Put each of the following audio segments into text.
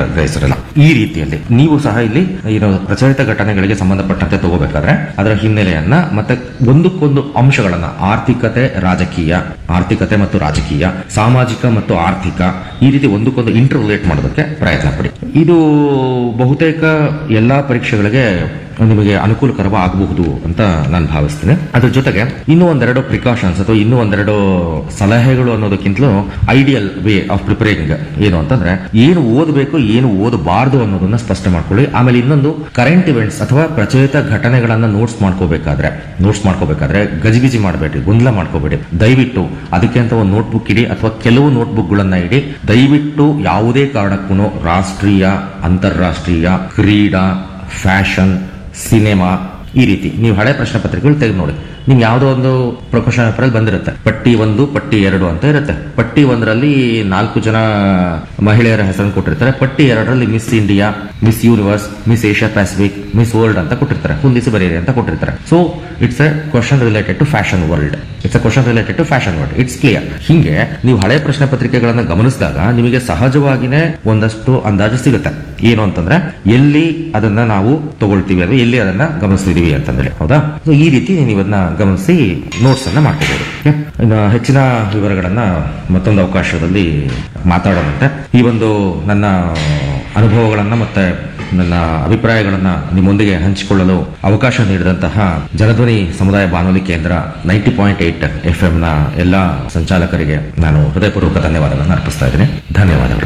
ಗ್ರಹಿಸಿರಲ್ಲ ಈ ರೀತಿಯಲ್ಲಿ ನೀವು ಸಹ ಇಲ್ಲಿ ಏನು ಪ್ರಚಲಿತ ಘಟನೆಗಳಿಗೆ ಸಂಬಂಧಪಟ್ಟಂತೆ ತಗೋಬೇಕಾದ್ರೆ ಅದರ ಹಿನ್ನೆಲೆಯನ್ನ ಮತ್ತೆ ಒಂದಕ್ಕೊಂದು ಅಂಶಗಳನ್ನ ಆರ್ಥಿಕತೆ ರಾಜಕೀಯ ಆರ್ಥಿಕತೆ ಮತ್ತು ರಾಜಕೀಯ ಸಾಮಾಜಿಕ ಮತ್ತು ಆರ್ಥಿಕ ಈ ರೀತಿ ಒಂದಕ್ಕೊಂದು ಇಂಟರ್ ರಿಲೇಟ್ ಮಾಡೋದಕ್ಕೆ ಪ್ರಯತ್ನ ಪಡಿ ಇದು ಬಹುತೇಕ ಎಲ್ಲಾ ಪರೀಕ್ಷೆಗಳಿಗೆ ನಿಮಗೆ ಅನುಕೂಲಕರವಾಗಬಹುದು ಅಂತ ನಾನು ಭಾವಿಸ್ತೇನೆ ಅದ್ರ ಜೊತೆಗೆ ಇನ್ನೂ ಒಂದೆರಡು ಪ್ರಿಕಾಷನ್ಸ್ ಅಥವಾ ಇನ್ನೂ ಒಂದೆರಡು ಸಲಹೆಗಳು ಅನ್ನೋದಕ್ಕಿಂತಲೂ ಐಡಿಯಲ್ ವೇ ಆಫ್ ಪ್ರಿಪೇರಿಂಗ್ ಏನು ಅಂತಂದ್ರೆ ಏನು ಓದಬೇಕು ಏನು ಓದಬಾರ್ದು ಅನ್ನೋದನ್ನ ಸ್ಪಷ್ಟ ಮಾಡ್ಕೊಳ್ಳಿ ಆಮೇಲೆ ಇನ್ನೊಂದು ಕರೆಂಟ್ ಇವೆಂಟ್ಸ್ ಅಥವಾ ಪ್ರಚಲಿತ ಘಟನೆಗಳನ್ನ ನೋಟ್ಸ್ ಮಾಡ್ಕೋಬೇಕಾದ್ರೆ ನೋಟ್ಸ್ ಮಾಡ್ಕೋಬೇಕಾದ್ರೆ ಗಜಿಬಿಜಿ ಮಾಡಬೇಡಿ ಗೊಂದಲ ಮಾಡ್ಕೋಬೇಡಿ ದಯವಿಟ್ಟು ಅದಕ್ಕೆ ಅಂತ ಒಂದು ನೋಟ್ಬುಕ್ ಇಡಿ ಅಥವಾ ಕೆಲವು ನೋಟ್ಬುಕ್ಗಳನ್ನ ಇಡಿ ದಯವಿಟ್ಟು ಯಾವುದೇ ಕಾರಣಕ್ಕೂ ರಾಷ್ಟ್ರೀಯ ಅಂತಾರಾಷ್ಟ್ರೀಯ ಕ್ರೀಡಾ ಫ್ಯಾಷನ್ ಸಿನಿಮಾ ಈ ರೀತಿ ನೀವು ಹಳೆ ಪ್ರಶ್ನೆ ಪತ್ರಿಕೆಗಳು ತೆಗೆದು ನೋಡಿ ನಿಮ್ಗೆ ಯಾವುದೋ ಒಂದು ಪ್ರೊಫೆಷನ್ ಪೇಪರ್ ಬಂದಿರುತ್ತೆ ಪಟ್ಟಿ ಒಂದು ಪಟ್ಟಿ ಎರಡು ಅಂತ ಇರುತ್ತೆ ಪಟ್ಟಿ ಒಂದರಲ್ಲಿ ನಾಲ್ಕು ಜನ ಮಹಿಳೆಯರ ಹೆಸರನ್ನು ಕೊಟ್ಟಿರ್ತಾರೆ ಪಟ್ಟಿ ಎರಡರಲ್ಲಿ Miss India Miss universe Miss Asia Pacific Miss world ಅಂತ ಕೊಟ್ಟಿರ್ತಾರೆ ಹೊಂದಿಸಿ ಬರೀರಿ ಅಂತ ಕೊಟ್ಟಿರ್ತಾರೆ so it's a question related to fashion world it's a question related to fashion world it's clear ಹಿಂಗೆ ನೀವು ಹಳೆ ಪ್ರಶ್ನೆ ಪತ್ರಿಕೆಗಳನ್ನ ಗಮನಿಸಿದಾಗ ನಿಮಗೆ ಸಹಜವಾಗಿನೇ ಒಂದಷ್ಟು ಅಂದಾಜು ಸಿಗುತ್ತೆ ಏನು ಅಂತಂದ್ರೆ ಎಲ್ಲಿ ಅದನ್ನ ನಾವು ತಗೊಳ್ತೀವಿ ಅಂದ್ರೆ ಎಲ್ಲಿ ಅದನ್ನ ಗಮನಿಸ್ತಿದೀವಿ ಅಂತಂದ್ರೆ ಹೌದಾ ಸೊ ಈ ರೀತಿ ನೀವು ಅದನ್ನ ಗಮನಿಸಿ ನೋಟ್ಸ್ ಅನ್ನ ಮಾಡ್ಕೋಬಹುದು ಇನ್ನು ಹೆಚ್ಚಿನ ವಿವರಗಳನ್ನ ಮತ್ತೊಂದು ಅವಕಾಶದಲ್ಲಿ ಮಾತಾಡೋಣಂತೆ ಈ ಒಂದು ನನ್ನ ಅನುಭವಗಳನ್ನ ಮತ್ತೆ ನನ್ನ ಅಭಿಪ್ರಾಯಗಳನ್ನ ನಿಮ್ಮೊಂದಿಗೆ ಹಂಚಿಕೊಳ್ಳಲು ಅವಕಾಶ ನೀಡಿದಂತಹ ಜನಧ್ವನಿ ಸಮುದಾಯ ಬಾನುಲಿ ಕೇಂದ್ರ ನೈಂಟಿ ಪಾಯಿಂಟ್ ಏಟ್ ಎಫ್ ನ ಎಲ್ಲಾ ಸಂಚಾಲಕರಿಗೆ ನಾನು ಹೃದಯಪೂರ್ವಕ ಧನ್ಯವಾದಗಳನ್ನು ಅರ್ಪಿಸ್ತಾ ಇದ್ದೀನಿ ಧನ್ಯವಾದಗಳು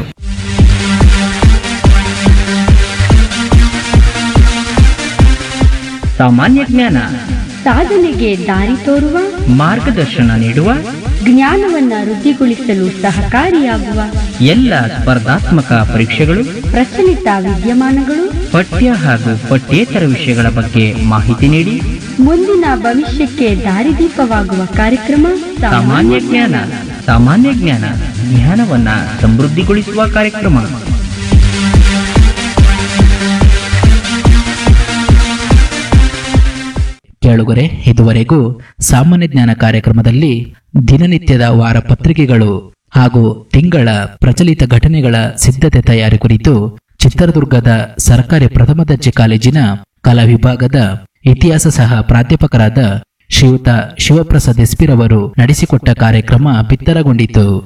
ಸಾಮಾನ್ಯ ಜ್ಞಾನ ಸಾಧನೆಗೆ ದಾರಿ ತೋರುವ ಮಾರ್ಗದರ್ಶನ ನೀಡುವ ಜ್ಞಾನವನ್ನ ವೃದ್ಧಿಗೊಳಿಸಲು ಸಹಕಾರಿಯಾಗುವ ಎಲ್ಲ ಸ್ಪರ್ಧಾತ್ಮಕ ಪರೀಕ್ಷೆಗಳು ಪ್ರಚಲಿತ ವಿದ್ಯಮಾನಗಳು ಪಠ್ಯ ಹಾಗೂ ಪಠ್ಯೇತರ ವಿಷಯಗಳ ಬಗ್ಗೆ ಮಾಹಿತಿ ನೀಡಿ ಮುಂದಿನ ಭವಿಷ್ಯಕ್ಕೆ ದಾರಿದೀಪವಾಗುವ ಕಾರ್ಯಕ್ರಮ ಸಾಮಾನ್ಯ ಜ್ಞಾನ ಸಾಮಾನ್ಯ ಜ್ಞಾನ ಜ್ಞಾನವನ್ನ ಸಮೃದ್ಧಿಗೊಳಿಸುವ ಕಾರ್ಯಕ್ರಮ ಕೇಳುಗರೆ ಇದುವರೆಗೂ ಸಾಮಾನ್ಯ ಜ್ಞಾನ ಕಾರ್ಯಕ್ರಮದಲ್ಲಿ ದಿನನಿತ್ಯದ ವಾರ ಪತ್ರಿಕೆಗಳು ಹಾಗೂ ತಿಂಗಳ ಪ್ರಚಲಿತ ಘಟನೆಗಳ ಸಿದ್ಧತೆ ತಯಾರಿ ಕುರಿತು ಚಿತ್ರದುರ್ಗದ ಸರ್ಕಾರಿ ಪ್ರಥಮ ದರ್ಜೆ ಕಾಲೇಜಿನ ಕಲಾ ವಿಭಾಗದ ಇತಿಹಾಸ ಸಹ ಪ್ರಾಧ್ಯಾಪಕರಾದ ಶ್ರೀಯುತ ಶಿವಪ್ರಸಾದ್ ಎಸ್ಪಿರವರು ನಡೆಸಿಕೊಟ್ಟ ಕಾರ್ಯಕ್ರಮ ಬಿತ್ತರಗೊಂಡಿತು